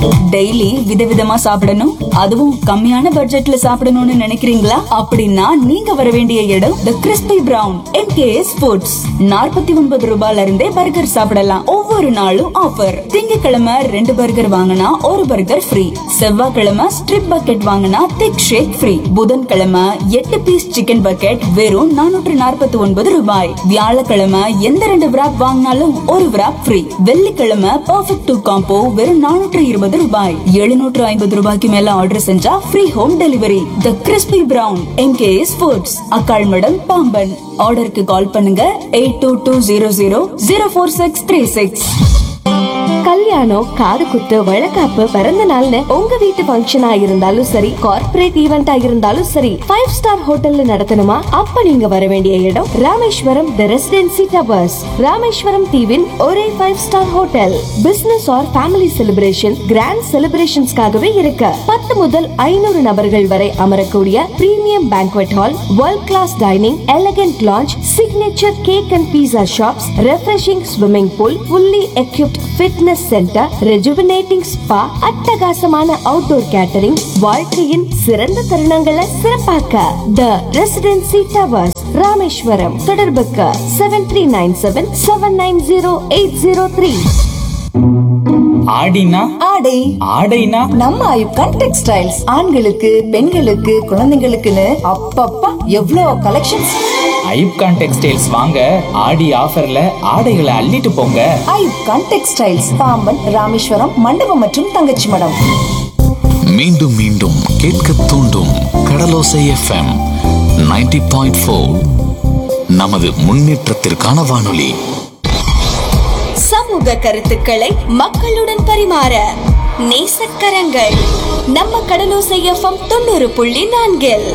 daily விதவிதமா சாப்பிடணும் அதுவும் கம்மியான பட்ஜெட்ல சாப்பிடணும்னு நினைக்கிறீங்களா அப்படின்னா நீங்க வர வேண்டிய இடம் the crispy brown MKS foods நாற்பத்தி ஒன்பது ரூபாயில இருந்தே பர்கர் சாப்பிடலாம் ஒவ்வொரு நாளும் ஆஃபர் திங்கட்கிழமை ரெண்டு பர்கர் வாங்கினா ஒரு பர்கர் ஃப்ரீ செவ்வாய்க்கிழமை ஸ்ட்ரிப் பக்கெட் வாங்கினா திக் ஷேக் ஃப்ரீ புதன்கிழமை எட்டு பீஸ் சிக்கன் பக்கெட் வெறும் நானூற்று நாற்பத்தி ஒன்பது ரூபாய் வியாழக்கிழமை எந்த ரெண்டு விராப் வாங்கினாலும் ஒரு விராப் ஃப்ரீ வெள்ளிக்கிழமை பர்ஃபெக்ட் டூ காம்போ வெறும் நானூற்று இருபது ரூபாய் எழுநூற்று ஐம்பது ரூபாய்க்கு மேல ஆர்டர் செஞ்சா free home delivery the crispy brown MKS foods Akkalmadam Pamban ஆர்டருக்கு கால் பண்ணுங்க eight two two zero zero zero four six three six கல்யாணம் காது குத்து வழக்காப்பு பிறந்த நாள்னு உங்க வீட்டு ஃபங்க்ஷனா இருந்தாலும் சரி கார்ப்பரேட் ஈவெண்டா இருந்தாலும் சரி ஃபைவ் ஸ்டார் ஹோட்டல்ல நடத்தணுமா அப்ப நீங்க வர வேண்டிய இடம் Rameswaram the residency towers Rameswaram தீவின் ஒரே five star hotel business or family celebration grand செலிப்ரேஷன்ஸ்க்காகவே இருக்கு பத்து முதல் ஐநூறு நபர்கள் வரை அமரக்கூடிய premium banquet hall world class dining elegant lawns signature cake and pizza shops refreshing swimming pool fully equipped fitness centre rejuvenating spa அட்டகாசமான அவுட்டோர் கேட்டரிங் வாழ்க்கையின் சிறந்த தருணங்களை சிறப்பாக்க த ரெசிடென்சி டவர்ஸ் ராமேஸ்வரம் தொடர்புக்கு seven three nine seven seven nine zero eight zero three ஆடினா ஆடை ஆடைனா நம்ம ஐப்கான் textiles ஆண்களுக்கு பெண்களுக்கு குழந்தைங்களுக்குன்னு அப்பப்பா எவ்வளோ கலெக்ஷன்ஸ் ஐப்கான் டெக்ஸ்டைல்ஸ் வாங்க ஆடி ஆஃபர்ல ஆடைகளை அள்ளிட்டு போங்க ஐப்கான் டெக்ஸ்டைல்ஸ் பாம்பன் ராமேஸ்வரம் மண்டபம் மற்றும் தங்கச்சி மடம் மீண்டும் மீண்டும் கேட்க தூண்டும் கடலோசை எஃப்எம் 90.4 பாயிண்ட் நமது முன்னேற்றத்திற்கான வானொலி சமூக கருத்துக்களை மக்களுடன் பரிமாற நேசக்கரங்கள் நம்ம கடலோசை எஃப்எம் தொண்ணூறு புள்ளி நான்கில்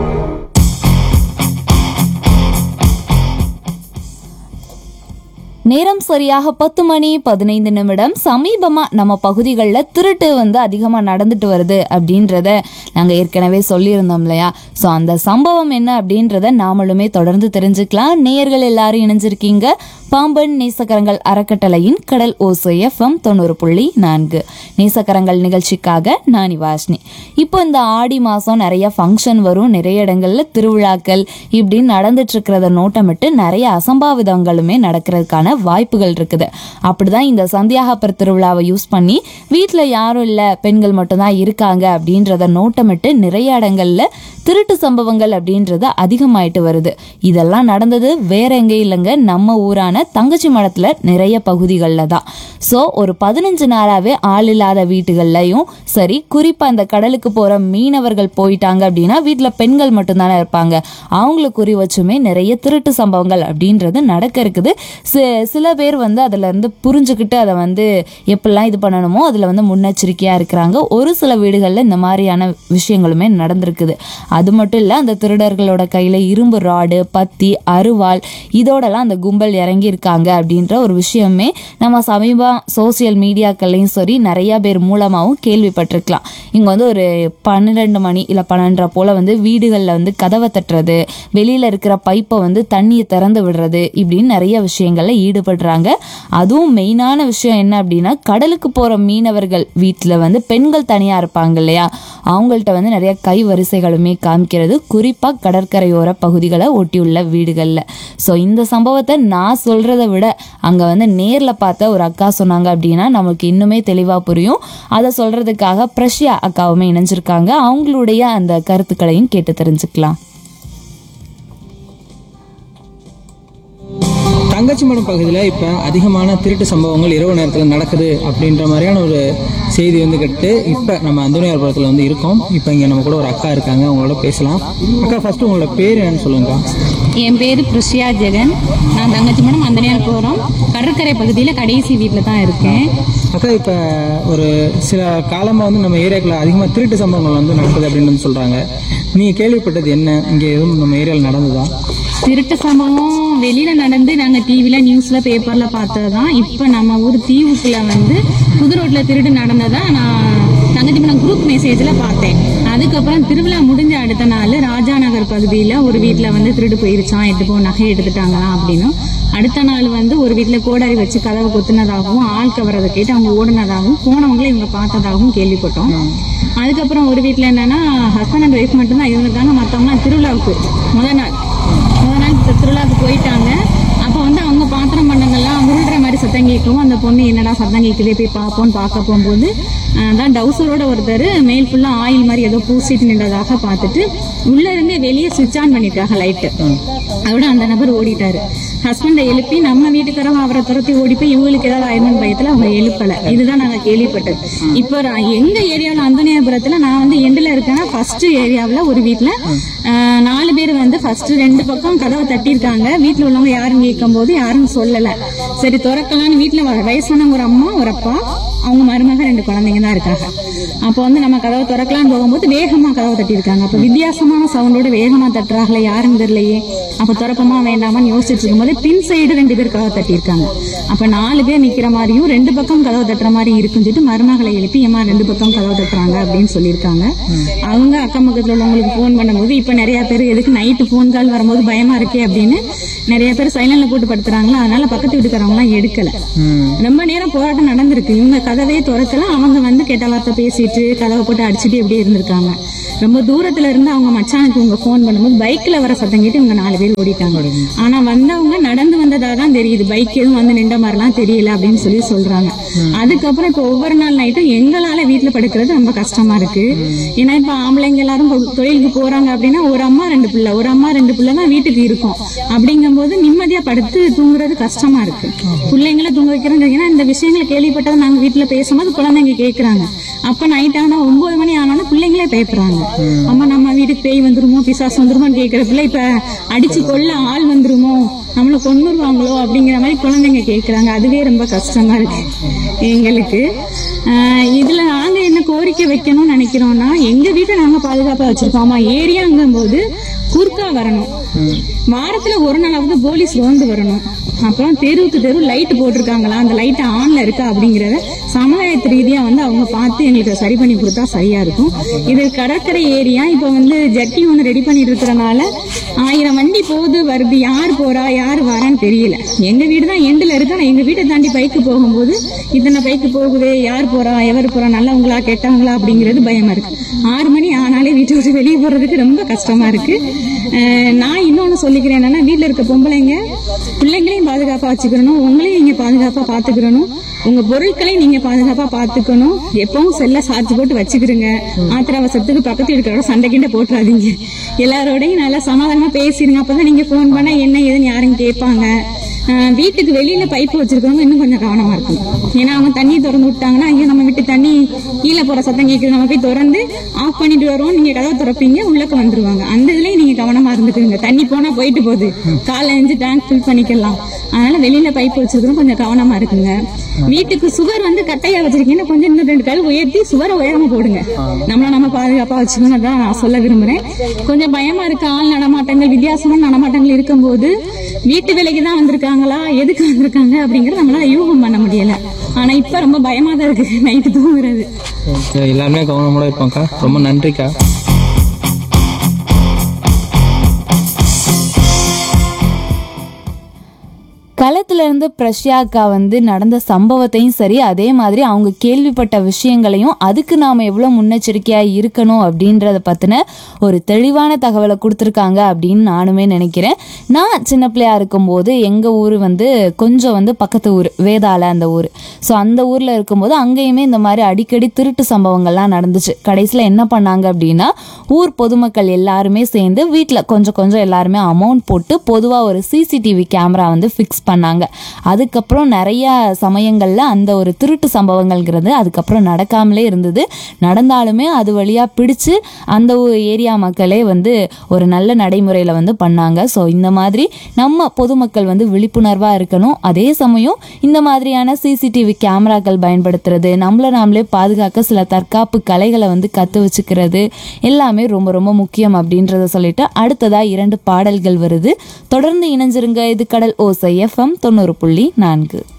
நேரம் சரியாக பத்து மணி பதினைந்து நிமிடம் சமீபமா நம்ம பகுதிகளில் திருட்டு வந்து அதிகமாக நடந்துட்டு வருது அப்படின்றத நாங்கள் ஏற்கனவே சொல்லியிருந்தோம் இல்லையா ஸோ அந்த சம்பவம் என்ன அப்படின்றத நாமளுமே தொடர்ந்து தெரிஞ்சுக்கலாம் நேயர்கள் எல்லாரும் இணைஞ்சிருக்கீங்க பாம்பன் நேசக்கரங்கள் அறக்கட்டளையின் கடல் ஓசை எஃப்எம் தொண்ணூறு புள்ளி நான்கு நேசக்கரங்கள் நிகழ்ச்சிக்காக நானி வாஷ்னி இப்போ இந்த ஆடி மாதம் நிறைய ஃபங்க்ஷன் வரும் நிறைய இடங்கள்ல திருவிழாக்கள் இப்படின்னு நடந்துட்டு இருக்கிறத நோட்டமிட்டு நிறைய அசம்பாவிதங்களுமே நடக்கிறதுக்கான வாய்ப்புகள் இருக்குது அப்படிதான் இந்த சந்தியாகப்பர் திருவிழாவை யூஸ் பண்ணி வீட்டில் யாரும் இல்லை பெண்கள் மட்டும்தான் இருக்காங்க அப்படின்றத நோட்டமிட்டு நிறைய இடங்கள்ல திருட்டு சம்பவங்கள் அப்படின்றது அதிகமாயிட்டு வருது இதெல்லாம் நடந்தது வேற எங்கே இல்லைங்க நம்ம ஊரான தங்கச்சி மடத்துல நிறைய பகுதிகளில் தான் ஸோ ஒரு பதினஞ்சு நாளாவே ஆள் இல்லாத வீட்டுகள்லையும் சரி குறிப்பா அந்த கடலுக்கு போற மீனவர்கள் போயிட்டாங்க அப்படின்னா வீட்டில் பெண்கள் மட்டும்தானே இருப்பாங்க அவங்களுக்கு குறி வச்சுமே நிறைய திருட்டு சம்பவங்கள் அப்படின்றது நடக்க இருக்குது சி- சில பேர் வந்து அதுல இருந்து புரிஞ்சுக்கிட்டு அதை வந்து எப்படிலாம் இது பண்ணணுமோ அதுல வந்து முன்னெச்சரிக்கையா இருக்கிறாங்க ஒரு சில வீடுகளில் இந்த மாதிரியான விஷயங்களுமே நடந்திருக்குது அது மட்டும் இல்லை அந்த திருடர்களோட கையில இரும்பு ராடு பத்தி அருவாள் இதோடலாம் அந்த கும்பல் இறங்கி இருக்காங்க அப்படின்ற ஒரு விஷயமே நம்ம சமீப சோசியல் மீடியாக்கள்லையும் சரி நிறைய பேர் மூலமாகவும் கேள்விப்பட்டிருக்கலாம் இங்க வந்து ஒரு பன்னிரெண்டு மணி இல்லை பன்னெண்டரை போல வந்து வீடுகளில் வந்து கதவை தட்டுறது வெளியில இருக்கிற பைப்பை வந்து தண்ணியை திறந்து விடுறது இப்படின்னு நிறைய விஷயங்கள்ல ஈடுபடுறாங்க அதுவும் மெயினான விஷயம் என்ன அப்படின்னா கடலுக்கு போற மீனவர்கள் வீட்டில் வந்து பெண்கள் தனியா இருப்பாங்க இல்லையா அவங்கள்ட்ட வந்து நிறைய கை வரிசைகளுமே காமிக்கிறது குறிப்பா கடற்கரையோர பகுதிகளை ஒட்டியுள்ள வீடுகளில் ஸோ இந்த சம்பவத்தை நான் சொல்றதை விட அங்க வந்து நேர்ல பார்த்த ஒரு அக்கா சொன்னாங்க அப்படின்னா நமக்கு இன்னுமே தெளிவா புரியும் அதை சொல்றதுக்காக பிரஷ்யா அக்காவுமே இணைஞ்சிருக்காங்க அவங்களுடைய அந்த கருத்துக்களையும் கேட்டு தெரிஞ்சுக்கலாம் தங்கச்சி மடம் பகுதியில் இப்போ அதிகமான திருட்டு சம்பவங்கள் இரவு நேரத்தில் நடக்குது அப்படின்ற மாதிரியான ஒரு செய்தி வந்து கேட்டு இப்போ நம்ம அந்தோனியார்புரத்தில் வந்து இருக்கோம் இப்போ இங்கே நம்ம கூட ஒரு அக்கா இருக்காங்க அவங்களோட பேசலாம் அக்கா ஃபர்ஸ்ட் உங்களோட பேர் என்னன்னு சொல்லுங்கக்கா என் பேர் பிரிஷியா ஜெகன் நான் தங்கச்சி மடம் அந்தனையார் போகிறோம் கடற்கரை பகுதியில் கடைசி வீட்டில் தான் இருக்கேன் அக்கா இப்போ ஒரு சில காலமாக வந்து நம்ம ஏரியாக்குள்ள அதிகமாக திருட்டு சம்பவங்கள் வந்து நடக்குது அப்படின்னு வந்து சொல்கிறாங்க நீங்கள் கேள்விப்பட்டது என்ன இங்கே எதுவும் நம்ம ஏரியாவில் நடந்ததா திருட்டு சம்பவம் வெளியில் நடந்து நாங்கள் டிவியில் நியூஸில் பேப்பரில் பார்த்தது தான் இப்போ நம்ம ஊர் தீவுக்குள்ள வந்து புது ரோட்டில் திருட்டு நடந்ததா நான் தங்கச்சி மடம் குரூப் மெசேஜில் பார்த்தேன் அதுக்கப்புறம் திருவிழா முடிஞ்ச அடுத்த நாள் ராஜா நகர் பகுதியில் ஒரு வீட்டில் வந்து திருடு போயிருச்சான் எட்டு போ நகை எடுத்துட்டாங்களாம் அப்படின்னும் அடுத்த நாள் வந்து ஒரு வீட்டில் கோடாரி வச்சு கதவை கொத்துனதாகவும் ஆள் கவரதை கேட்டு அவங்க ஓடுனதாகவும் போனவங்களை இவங்க பார்த்ததாகவும் கேள்விப்பட்டோம் அதுக்கப்புறம் ஒரு வீட்டில் என்னன்னா ஹஸ்பண்ட் அண்ட் ஒய்ஃப் மட்டும்தான் இருந்திருக்காங்க மற்றவங்களாம் திருவிழாவுக்கு முத நாள் முத நாள் தி- திருவிழாவுக்கு போயிட்டாங்க அப்போ வந்து அவங்க பாத்திரம் பண்ணங்கள்லாம் உருள்ற மாதிரி சத்தம் கேட்கவும் அந்த பொண்ணு என்னடா சத்தம் கேட்குதே போய் பார்ப்போம்னு பார்க்க போகும்போது அஹ், தான் டவுசரோட ஒருத்தர் மேல் ஃபுல்லாக ஆயில் மாதிரி ஏதோ பூசிட்டு நின்றதாக பார்த்துட்டு உள்ள இருந்தே வெளியே சுவிட்ச் ஆன் பண்ணிருக்காங்க லைட்டு அதோட அந்த நபர் ஓடிட்டாரு ஹஸ்பண்டை எழுப்பி நம்ம வீட்டுக்காரங்க அவரை துரத்தி ஓடி போய் இவங்களுக்கு ஏதாவது ஆயிருந்த பயத்துல அவங்க எழுப்பல இதுதான் நாங்க கேள்விப்பட்டது இப்போ நான் எங்க ஏரியாவில் அந்தோனியாபுரத்துல நான் வந்து எண்டில் இருக்கேன்னா ஃபர்ஸ்ட் ஏரியாவில் ஒரு வீட்டில் நாலு பேர் வந்து ஃபர்ஸ்ட் ரெண்டு பக்கம் கதவை தட்டியிருக்காங்க வீட்டில் உள்ளவங்க யாரும் கேட்கும் போது யாரும் சொல்லல சரி திறக்கலாம்னு வீட்டில் வயசானவங்க ஒரு அம்மா ஒரு அப்பா அவங்க மருமக ரெண்டு குழந்தைங்க தான் இருக்காங்க அப்போ வந்து நம்ம கதவை திறக்கலாம்னு போகும்போது வேகமா கதவை தட்டியிருக்காங்க அப்போ வித்தியாசமான சவுண்டோட வேகமா தட்டுறாங்களே யாருன்னு தெரியலையே அப்போ திறப்பமா வேண்டாமான்னு யோசிச்சுட்டு இருக்கும்போது பின் சைடு ரெண்டு பேர் கதவை தட்டியிருக்காங்க அப்போ நாலு பேர் நிக்கிற மாதிரியும் ரெண்டு பக்கம் கதவை தட்டுற மாதிரி இருக்குன்னு சொல்லிட்டு மருமகளை எழுப்பி ஏமா ரெண்டு பக்கம் கதவை தட்டுறாங்க அப்படின்னு சொல்லியிருக்காங்க அவங்க அக்கம் பக்கத்துல உள்ளவங்களுக்கு ஃபோன் பண்ணும்போது இப்போ நிறைய பேர் எதுக்கு நைட்டு ஃபோன் கால் வரும்போது பயமா இருக்கே அப்படின்னு நிறைய பேர் சைலண்ட்ல போட்டு படுத்துறாங்களா அதனால பக்கத்து வீட்டுக்காரவங்களாம் எடுக்கல ரொம்ப நேரம் போராட்டம் நடந்திருக்கு இவங்க கதவே திறக்கல அவங்க வந்து கெட்ட வார்த்தை பேசிட்டு கதவை போட்டு அடிச்சுட்டு எப்படியே இருந்திருக்காங்க ரொம்ப தூரத்துல இருந்து அவங்க மச்சானுக்கு இவங்க ஃபோன் பண்ணும்போது பைக்ல வர சத்தம் கேட்டு இவங்க நாலு பேர் ஓடிட்டாங்க ஆனா வந்தவங்க நடந்து வந்ததா தான் தெரியுது பைக் எதுவும் வந்து நின்ற மாதிரிலாம் தெரியல அப்படின்னு சொல்லி சொல்றாங்க அதுக்கப்புறம் இப்போ ஒவ்வொரு நாள் நைட்டும் எங்களால வீட்டுல படுக்கிறது ரொம்ப கஷ்டமா இருக்கு ஏன்னா இப்ப ஆம்பளைங்க எல்லாரும் தொ- தொழிலுக்கு போறாங்க அப்படின்னா ஒரு அம்மா ரெண்டு பிள்ளை ஒரு அம்மா ரெண்டு பிள்ளை தான் வீட்டுக்கு இருக்கும் அப்படிங்கும்போது நிம்மதியா படுத்து தூங்குறது கஷ்டமா இருக்கு பிள்ளைங்களை தூங்க வைக்கிறோம் ஏன்னா இந்த விஷயங்களை கேள்விப்பட்டதை நாங்க வீட்டுல பேசும்போது குழந்தைங்க கேக்குறாங்க அப்ப நைட் ஆனா ஒன்பது மணி ஆனாலும் பிள்ளைங்களே பயப்படுறாங்க அம்மா நம்ம வீட்டுக்கு பேய் வந்துருமோ பிசாசு வந்துருமோன்னு கேக்குற பிள்ளை இப்ப அடிச்சு கொல்ல ஆள் வந்துருமோ நம்மள கொன்னுருவாங்களோ அப்படிங்கிற மாதிரி குழந்தைங்க கேக்குறாங்க அதுவே ரொம்ப கஷ்டமா இருக்கு எங்களுக்கு ஆஹ் இதுல நாங்க என்ன கோரிக்கை வைக்கணும்னு நினைக்கிறோம்னா எங்க வீட்டை நாங்க பாதுகாப்பா வச்சிருக்கோமா ஏரியாங்கும் போது குறுக்கா வரணும் வாரத்துல ஒரு நாளாவது போலீஸ் ரோந்து வரணும் அப்புறம் தெருவுக்கு தெரு லைட் போட்டிருக்காங்களா அந்த லைட் ஆன்ல இருக்கா அப்படிங்கறத சமுதாயத்து ரீதியா வந்து அவங்க பார்த்து எங்களுக்கு சரி பண்ணி கொடுத்தா சரியா இருக்கும் இது கடற்கரை ஏரியா இப்ப வந்து ஜட்டி ஒன்று ரெடி பண்ணிட்டு இருக்கிறனால ஆயிரம் வண்டி போகுது வருது யார் போறா யார் வரான்னு தெரியல எங்க வீடு தான் எண்டுல இருக்கு ஆனா எங்க வீட்டை தாண்டி பைக்கு போகும்போது இத்தனை பைக்கு போகுது யார் போறா எவர் போறா நல்லவங்களா கெட்டவங்களா அப்படிங்கிறது பயமா இருக்கு ஆறு மணி ஆனாலே வீட்டை விட்டு வெளியே போறதுக்கு ரொம்ப கஷ்டமா இருக்கு அஹ் நான் இன்னொன்னு சொல்லிக்கிறேன் என்னன்னா வீட்டுல இருக்க பொம்பளைங்க பிள்ளைங்களையும் பாதுகாப்பா வச்சுக்கணும் உங்களையும் நீங்க பாதுகாப்பா பாத்துக்கிறணும் உங்க பொருட்களை நீங்க பாதுகாப்பா பாத்துக்கணும் எப்பவும் செல்ல சார்ஜ் போட்டு வச்சுக்கிறீங்க ஆத்திர அவசரத்துக்கு பக்கத்து இருக்கிறோட சண்டை கிண்ட போட்டுறாதீங்க எல்லாரோடையும் நல்லா சமாதானமா பேசிடுங்க அப்பதான் நீங்க ஃபோன் பண்ணா என்ன ஏதுன்னு யாரும் கேட்பாங்க ஆஹ் வீட்டுக்கு வெளியில பைப் வச்சிருக்கவங்க இன்னும் கொஞ்சம் கவனமா இருக்கும் ஏன்னா அவங்க தண்ணி திறந்து விட்டாங்கன்னா ஐயோ நம்ம வீட்டு தண்ணி கீழே போற சத்தம் கேட்குது நம்ம போய் திறந்து ஆஃப் பண்ணிட்டு வருவோம் நீங்க கதவை திறப்பீங்க உள்ளக்க வந்துருவாங்க அந்த இதுலயும் நீங்க கவனமா இருந்துக்குங்க தண்ணி போனா போயிட்டு போகுது காலை எஞ்சி டேங்க் ஃபில் பண்ணிக்கலாம் அதனால வெளியில பைப் வச்சிருக்கோம் கொஞ்சம் கவனமா இருக்குங்க வீட்டுக்கு சுவர் வந்து கட்டையா வச்சிருக்கீங்கன்னா கொஞ்சம் இன்னும் ரெண்டு கால் உயர்த்தி சுவரை உயரமா போடுங்க நம்மள நம்ம பாதுகாப்பா வச்சுக்கணும் தான் நான் சொல்ல விரும்புறேன் கொஞ்சம் பயமா இருக்கு ஆள் நடமாட்டங்கள் வித்தியாசமான நடமாட்டங்கள் இருக்கும்போது வீட்டு வேலைக்கு தான் வந்திருக்காங்களா எதுக்கு வந்திருக்காங்க அப்படிங்கறத நம்மளால யூகம் பண்ண முடியல ஆனா இப்ப ரொம்ப பயமா தான் இருக்கு நைட்டு தூங்குறது ஓகே, எல்லாருமே கவனமோட இருப்போம்க்கா ரொம்ப நன்றிக்கா களத்துல இருந்து பிரஷ்யா அக்கா வந்து நடந்த சம்பவத்தையும் சரி அதே மாதிரி அவங்க கேள்விப்பட்ட விஷயங்களையும் அதுக்கு நாம எவ்வளவு முன்னெச்சரிக்கையா இருக்கணும் அப்படின்றத பத்தின ஒரு தெளிவான தகவலை கொடுத்துருக்காங்க அப்படின்னு நானுமே நினைக்கிறேன் நான் சின்ன பிள்ளையா இருக்கும்போது எங்க ஊர் வந்து கொஞ்சம் வந்து பக்கத்து ஊர் வேதாள அந்த ஊர் ஸோ அந்த ஊர்ல இருக்கும்போது அங்கேயுமே இந்த மாதிரி அடிக்கடி திருட்டு சம்பவங்கள்லாம் நடந்துச்சு கடைசியில் என்ன பண்ணாங்க அப்படின்னா ஊர் பொதுமக்கள் எல்லாருமே சேர்ந்து வீட்டில் கொஞ்சம் கொஞ்சம் எல்லாருமே அமௌண்ட் போட்டு பொதுவாக ஒரு சிசிடிவி கேமரா வந்து ஃபிக்ஸ் பண்ணாங்க அதுக்கப்புறம் நிறைய சமயங்களில் அந்த ஒரு திருட்டு சம்பவங்கள்ங்கிறது அதுக்கப்புறம் நடக்காமலே இருந்தது நடந்தாலுமே அது வழியாக பிடிச்சு அந்த ஒரு ஏரியா மக்களே வந்து ஒரு நல்ல நடைமுறையில் வந்து பண்ணாங்க ஸோ இந்த மாதிரி நம்ம பொதுமக்கள் வந்து விழிப்புணர்வாக இருக்கணும் அதே சமயம் இந்த மாதிரியான சிசிடிவி கேமராக்கள் பயன்படுத்துறது நம்மளை நாமளே பாதுகாக்க சில தற்காப்பு கலைகளை வந்து கற்று வச்சுக்கிறது எல்லாமே ரொம்ப ரொம்ப முக்கியம் அப்படின்றத சொல்லிட்டு அடுத்ததா இரண்டு பாடல்கள் வருது தொடர்ந்து இணைஞ்சிருங்க இது கடல் ஓசை எஃப்எம் தொண்ணூறு புள்ளி நான்கு